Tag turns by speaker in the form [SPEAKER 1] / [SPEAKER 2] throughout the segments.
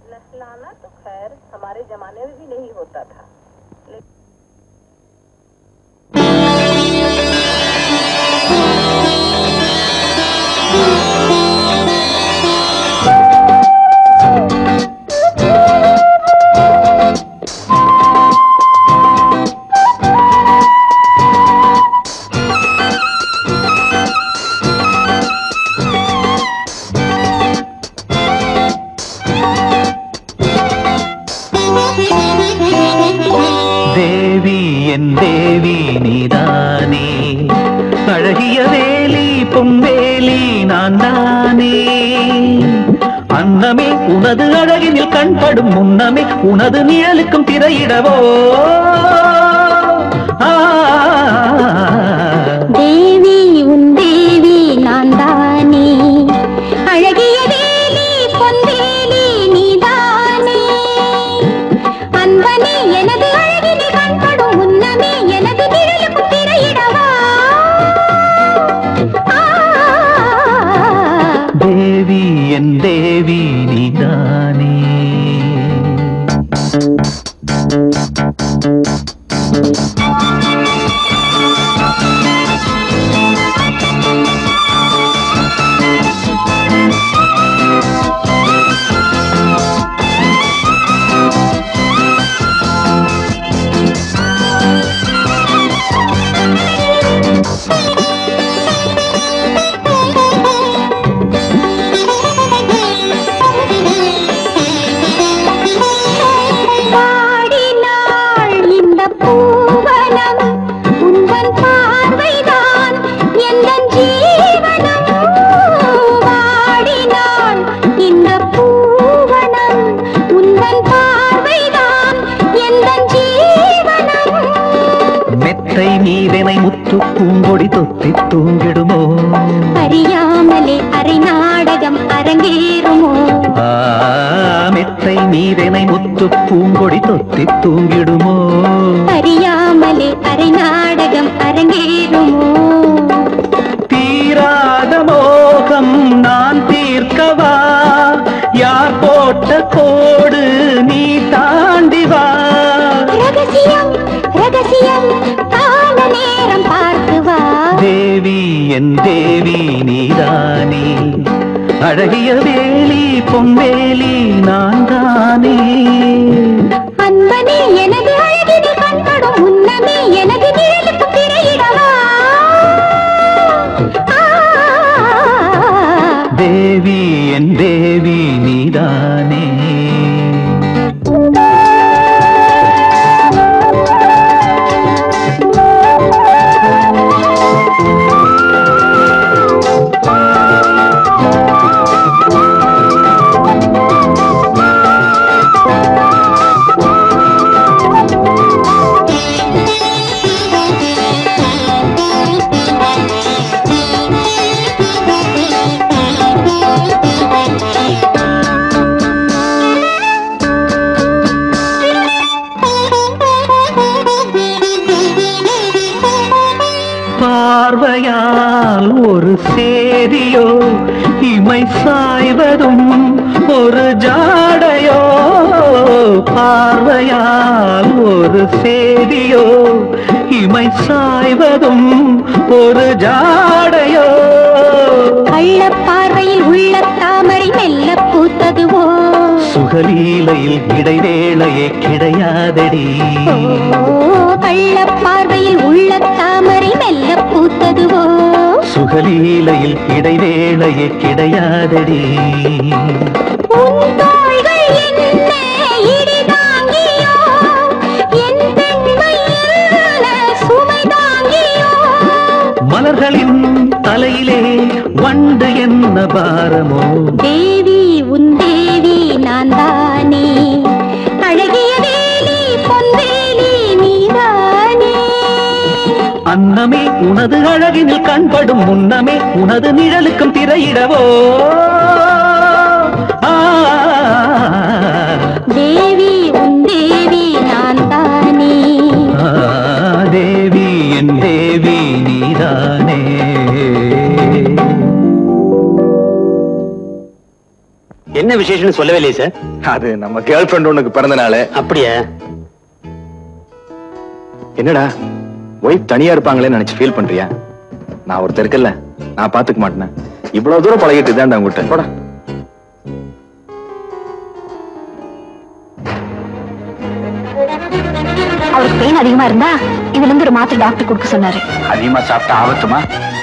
[SPEAKER 1] नहलाना तो खैर हमारे जमाने में भी नहीं होता था
[SPEAKER 2] தேவி என் தேவி நீதானே அழகிய வேலி பொன்வேலி நான் தானே அன்னமே உனது அழகினில் கண்படும் முன்னமே உனது நிழலுக்கும் திரையிடவோ ஆ
[SPEAKER 3] தேவி உன் தேவி நான் தானே அழகிய வேலி பொன்வேலி நீதானே அன்பனே எனது அழகினை கண்படும் உன்னமே எனது நிழலுக்கு திரையிடவா ஆ
[SPEAKER 2] தேவி என் தேவி நீதானே
[SPEAKER 3] பாடினாள் இந்த பூவனம் உந்தன் பார்வைதான் எந்தன் ஜீவனம் பாடினாள் இந்த பூவனம் உந்தன் பார்வைதான் எந்தன் ஜீவனம்
[SPEAKER 2] மெத்தை நீதனை முத்து பூங்கொடி தொத்தி தூங்கிடுமோ
[SPEAKER 3] அறியாமலே அரை நாடகம் அரங்கேறுமோ
[SPEAKER 2] ஆ, மெத்தை நீதனை முத்து பூங்கொடி தொத்தி தூங்கிடுமோ
[SPEAKER 3] அறியாமலே அரை நாடகம் அரங்கேறுமோ
[SPEAKER 2] தீராத மோகம் நான் தீர்க்கவா யார் போட்ட கோடு நீ தாண்டி வா
[SPEAKER 3] ரகசியம் ரகசியம் கால நேரம் பார்த்து வா
[SPEAKER 2] தேவி என் தேவி நீதானே அழகிய வேலி பொன்வேலி நான் தானே
[SPEAKER 3] அன்பனே எனது அழகினை கண்படும் உன்னமே எனது நிழலுக்கு திரையிடவா ஆ,
[SPEAKER 2] தேவி என் தேவி நீதானே பார்வையால் ஒரு சேரியோ இமை சாய்வதும் ஒரு ஜாடையோ பார்வையால் ஒரு சேரியோ இமை சாய்வதும் ஒரு ஜாடையோ
[SPEAKER 3] கள்ள பார்வையில் உள்ள தாமரை மெல்ல பூத்ததுவோ
[SPEAKER 2] சுகலீலையில் இடைவேளையே கிடையாதடி
[SPEAKER 3] ஓ, கள்ள பார்வையில் உள்ள தாமரை மெல்ல பூத்ததுவோ
[SPEAKER 2] சுகலீலையில் இடைவேளையே கிடையாதடி
[SPEAKER 3] உன் தோள்கள் என்ன இடிதாங்கியோ என் பெண்மை என்ன சுமை தாங்கியோ
[SPEAKER 2] மலர்களின் தலையிலே வண்டு என்ன பாரமோ
[SPEAKER 3] தேவி உன் தேவி நான் தானே அழகிய வேலி பொன்வேலி நீதானே
[SPEAKER 2] அன்னமே உனது அழகினில் கண்படும் முன்னமே உனது நிழலுக்கும் திரையிடவோ ஆ,
[SPEAKER 3] தேவி உன் தேவி நான் தானே
[SPEAKER 2] ஆ, தேவி என் தேவி நீதானே
[SPEAKER 4] என்ன விசேஷம்னு சொல்லவே இல்லையே சார்
[SPEAKER 5] அது நம்ம கேர்ள் ஃப்ரெண்ட் உனக்கு பிறந்த நாள்
[SPEAKER 4] அப்படியா
[SPEAKER 5] என்னடா ஒய்ஃப் தனியா இருப்பாங்களேன்னு நினைச்சு ஃபீல் பண்றியா நான் ஒருத்தர் இருக்கல்ல நான் பாத்துக்க மாட்டேன் இவ்வளவு தூரம் பழகிட்டு தான் உங்ககிட்ட போடா
[SPEAKER 3] அவருக்கு பெயின் அதிகமா இருந்தா இதுல இருந்து ஒரு மாத்திரை டாக்டர் கொடுக்க சொன்னாரு
[SPEAKER 4] அதிகமா சாப்பிட்டா ஆபத்துமா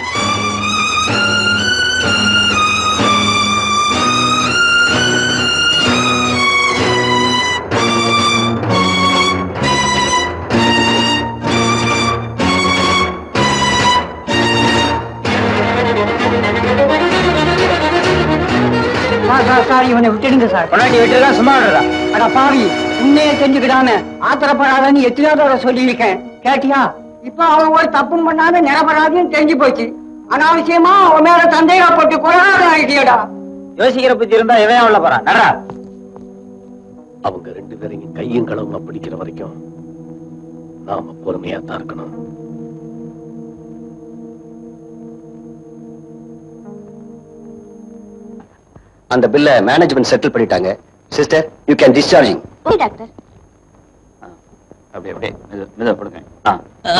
[SPEAKER 6] சார் சார் சார் இவனை விட்டுடுங்க சார்
[SPEAKER 4] பொண்டாட்டி விட்டுறதா சும்மா விடுறதா
[SPEAKER 6] அட பாவி உன்னையே தெரிஞ்சுக்கிடாம ஆத்திரப்படாதன்னு எத்தனையோ தடவை சொல்லியிருக்கேன் கேட்டியா இப்ப அவன் ஒரு தப்பும் பண்ணாம நிரபராதின்னு தெரிஞ்சு போச்சு அனாவசியமா அவன் மேல சந்தேகப்பட்டு கொள்ளாத ஆகிட்டியடா
[SPEAKER 4] யோசிக்கிற புத்தி இருந்தா இவன் உள்ள போறான் நடரா
[SPEAKER 7] அவங்க ரெண்டு பேரையும் கையும் களவுமா பிடிக்கிற வரைக்கும் நாம பொறுமையா தான் இருக்கணும் அந்த பில்ல மேனேஜ்மெண்ட் செட்டில் பண்ணிட்டாங்க sister you can discharging
[SPEAKER 3] doctor
[SPEAKER 4] அப்படி அப்படியே மெது மெதுவா கொடுங்க ஆ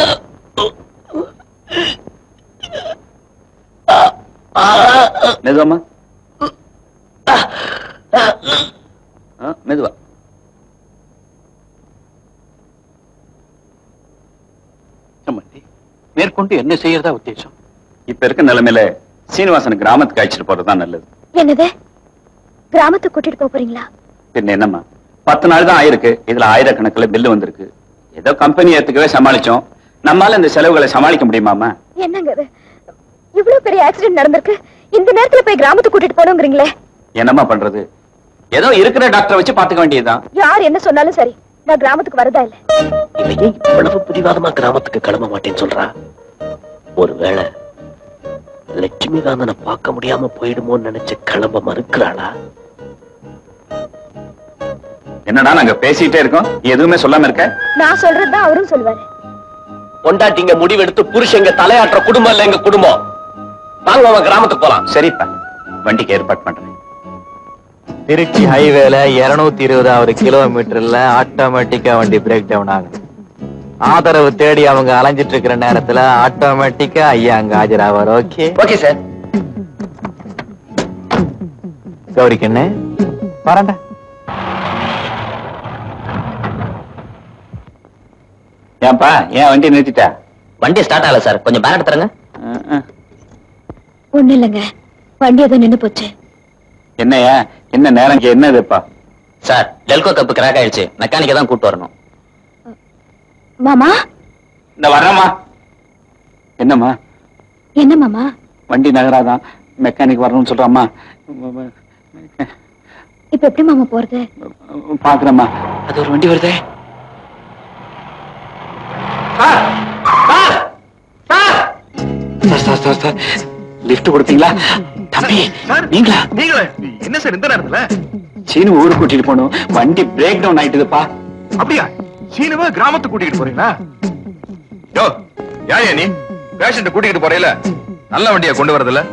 [SPEAKER 4] மெதுவாமா ஆ, மெதுவா
[SPEAKER 7] சம்மந்தி மேற்கொண்டு என்ன செய்யறதா உத்தேசம்
[SPEAKER 4] இப்ப இருக்க நிலைமையில சீனிவாசன் கிராமத்துக்கு அழைச்சிட்டு போறதுதான் நல்லது
[SPEAKER 3] என்னது கிராமத்துக்கு கூட்டிட்டு போப் போறீங்களா
[SPEAKER 4] பின்ன என்னம்மா பத்து நாள் தான் ஆயிருக்கு இதுல ஆயிரக்கணக்கில் பில்லு வந்திருக்கு ஏதோ கம்பெனி ஏத்துக்கவே சமாளிச்சோம் நம்மால இந்த செலவுகளை சமாளிக்க முடியுமாமா
[SPEAKER 3] என்னங்க இது இவ்வளவு பெரிய ஆக்சிடென்ட் நடந்திருக்கு இந்த நேரத்துல போய் கிராமத்துக்கு கூட்டிட்டு போகணுங்கிறீங்களே
[SPEAKER 4] என்னம்மா பண்றது ஏதோ இருக்கிற டாக்டரை வச்சு பாத்துக்க வேண்டியதுதான்
[SPEAKER 3] யார் என்ன சொன்னாலும் சரி நான் கிராமத்துக்கு வரதா இல்ல
[SPEAKER 7] இவன் ஏன் இவ்வளவு பிடிவாதமா கிராமத்துக்கு கிளம்ப மாட்டேன்னு சொல்றா ஒருவேளை லட்சுமி காந்தனை பார்க்க முடியாம போயிடுமோன்னு நினைச்சு கிளம்ப மறுக்கிறாளா
[SPEAKER 4] என்னடா நாங்க பேசிட்டே இருக்கோம் எதுவுமே சொல்லாம இருக்க
[SPEAKER 3] நான் சொல்றதுதான் அவரும் சொல்லுவாரு
[SPEAKER 7] பொண்டாட்டிங்க முடிவெடுத்து புருஷங்க தலையாட்டுற குடும்பம் இல்ல எங்க குடும்பம் வாங்க அவன் கிராமத்துக்கு போலாம்
[SPEAKER 4] சரிப்பா வண்டிக்கு ஏற்பாடு பண்றேன்
[SPEAKER 5] திருச்சி ஹைவேல இருநூத்தி இருபதாவது கிலோமீட்டர்ல ஆட்டோமேட்டிக்கா வண்டி பிரேக் டவுன் ஆகுது ஆதரவு தேடி அவங்க அலைஞ்சிட்டு இருக்கிற நேரத்துல ஆட்டோமேட்டிக்கா ஐயா அங்க ஆஜராவார் ஓகே
[SPEAKER 7] ஓகே சார்
[SPEAKER 5] கௌரி கண்ணு வரண்டா
[SPEAKER 4] ஏன்பா ஏன் வண்டி நிறுத்திட்டா
[SPEAKER 7] வண்டி ஸ்டார்ட் ஆகல சார் கொஞ்சம் பேரட் தரங்க
[SPEAKER 4] அஹ், அஹ்.
[SPEAKER 3] ஒண்ணு இல்லைங்க வண்டி எதுவும் நின்னு போச்சு
[SPEAKER 4] என்னய்யா என்ன நேரம் இங்க என்ன இதுப்பா
[SPEAKER 7] சார் டெல்கோ கப் கிராக் ஆயிடுச்சு மெக்கானிக்க தான் கூட்டு வரணும்
[SPEAKER 3] மாமா
[SPEAKER 4] இந்த வர்றேம்மா என்னம்மா
[SPEAKER 3] என்ன மாமா
[SPEAKER 4] வண்டி நகராதான் மெக்கானிக் வரணும்னு சொல்றாம்மா
[SPEAKER 3] இப்ப எப்படி மாமா போறது
[SPEAKER 4] பாக்குறேம்மா அது ஒரு வண்டி வருதே sir sir sir sir lift கொடுப்பீங்களா தம்பி நீங்களா
[SPEAKER 5] நீங்களே என்ன சார் இந்த நேரத்துல
[SPEAKER 4] சீனு ஊருக்கு கூட்டிட்டு போகணும் வண்டி பிரேக் டவுன் ஆயிட்டுதுப்பா
[SPEAKER 5] அப்படியா சீனுவ கிராமத்துக்கு கூட்டிட்டு போறீங்களா யோ யாயா நீ பேஷண்ட் கூட்டிட்டு போறீல நல்ல வண்டியா கொண்டு வரதுல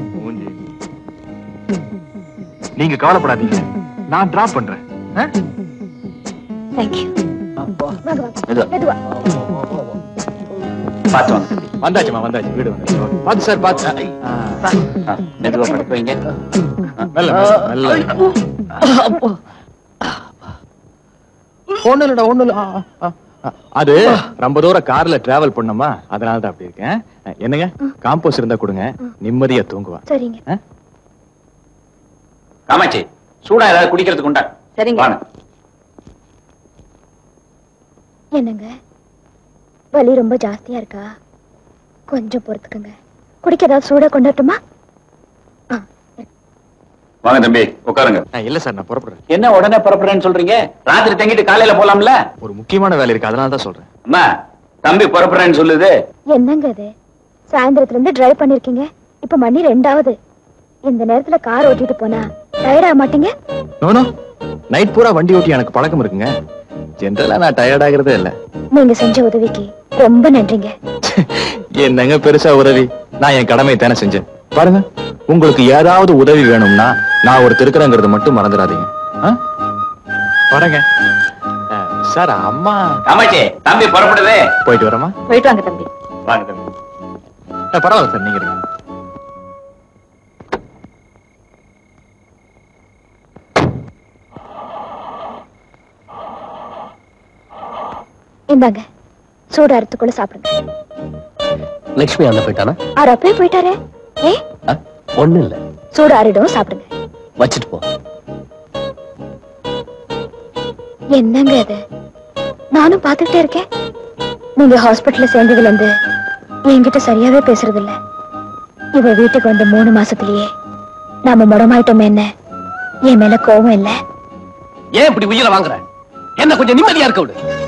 [SPEAKER 5] நீங்க கவலைப்படாதீங்க நான் டிராப் பண்றேன் ஆ?
[SPEAKER 3] தேங்க்யூ
[SPEAKER 4] மெதுவா.
[SPEAKER 3] மெதுவா
[SPEAKER 4] பார்த்து வாங்க தம்பி
[SPEAKER 5] வந்தாச்சுமா வந்தாச்சு வீடு வந்து பாத்து சார் பாத்து ஆ.
[SPEAKER 4] ஆ, மெதுவா படுத்து வைங்க
[SPEAKER 5] மெல்ல மெல்ல, மெல்ல ஒண்ணு இல்லடா ஒண்ணு இல்ல ஆ, ஆ, ஆ. அது ரொம்ப தூரம் கார்ல டிராவல் பண்ணோமா அதனால தான் அப்படி இருக்கேன் என்னங்க காம்போஸ் இருந்தா கொடுங்க நிம்மதியா தூங்குவா
[SPEAKER 3] சரிங்க
[SPEAKER 5] ஆ?
[SPEAKER 4] காமாட்சி சூடா ஏதாவது குடிக்கிறதுக்கு உண்டா
[SPEAKER 1] சரிங்க.
[SPEAKER 4] வாங்க
[SPEAKER 3] என்னங்க வலி ரொம்ப ஜாஸ்தியா இருக்கா கொஞ்சம் பொறுத்துக்குங்க குடிக்க ஏதாவது சூடா கொண்டாட்டுமா ஆ
[SPEAKER 4] வாங்க தம்பி உட்காருங்க
[SPEAKER 5] இல்ல சார் நான் புறப்படுறேன்
[SPEAKER 4] என்ன உடனே புறப்படுறேன்னு சொல்றீங்க ராத்திரி தங்கிட்டு காலையில போலாம்ல
[SPEAKER 5] ஒரு முக்கியமான வேலை இருக்கு அதனால தான் சொல்றேன்
[SPEAKER 4] அம்மா தம்பி புறப்படுறேன்னு சொல்லுது
[SPEAKER 3] என்னங்க இது சாயந்தரத்துல இருந்து டிரைவ் பண்ணிருக்கீங்க இப்ப மணி ரெண்டாவது இந்த நேரத்துல கார் ஓட்டிட்டு போனா டயர்ட் ஆக மாட்டீங்க
[SPEAKER 5] நோனோ நைட் பூரா வண்டி ஓட்டி எனக்கு பழக்கம் இருக்குங்க ஜென்ரலா நான் டயர்ட் ஆகுறதே இல்ல
[SPEAKER 3] நீங்க செஞ்ச உதவிக்கு ரொம்ப நன்றிங்க
[SPEAKER 5] என்னங்க பெருசா உதவி நான் என் கடமை தானே செஞ்சேன் பாருங்க உங்களுக்கு ஏதாவது உதவி வேணும்னா நான் ஒரு திருக்கிறேங்கிறது மட்டும் மறந்துடாதீங்க ஆ? வரேங்க ஆ, சார் அம்மா
[SPEAKER 4] காமாட்சி தம்பி புறப்படுது
[SPEAKER 5] போயிட்டு வரமா
[SPEAKER 1] போயிட்டு வாங்க தம்பி
[SPEAKER 4] வாங்க தம்பி
[SPEAKER 5] பரவாயில்ல சார் நீங்க இருங்க
[SPEAKER 3] இந்தாங்க சூடு அறுத்துக்குள்ள சாப்பிடுங்க
[SPEAKER 7] லட்சுமி அண்ணன் போயிட்டானா
[SPEAKER 3] அவர் அப்பவே போயிட்டாரே ஏ
[SPEAKER 7] ஆ, ஒண்ணும் இல்ல
[SPEAKER 3] சூடு ஆறிடும் சாப்பிடுங்க
[SPEAKER 7] வச்சுட்டு போ
[SPEAKER 3] என்னங்க இது நானும் பார்த்துக்கிட்டே இருக்கேன் நீங்க ஹாஸ்பிட்டல்ல சேர்ந்ததுல இருந்து என்கிட்ட சரியாவே பேசுறது இல்ல இவ வீட்டுக்கு வந்த மூணு மாசத்திலேயே நாம முடமாயிட்டோமே என்ன என் மேல கோவம் இல்ல
[SPEAKER 7] ஏன் இப்படி உயிரை வாங்குற என்ன கொஞ்சம் நிம்மதியா இருக்க விடு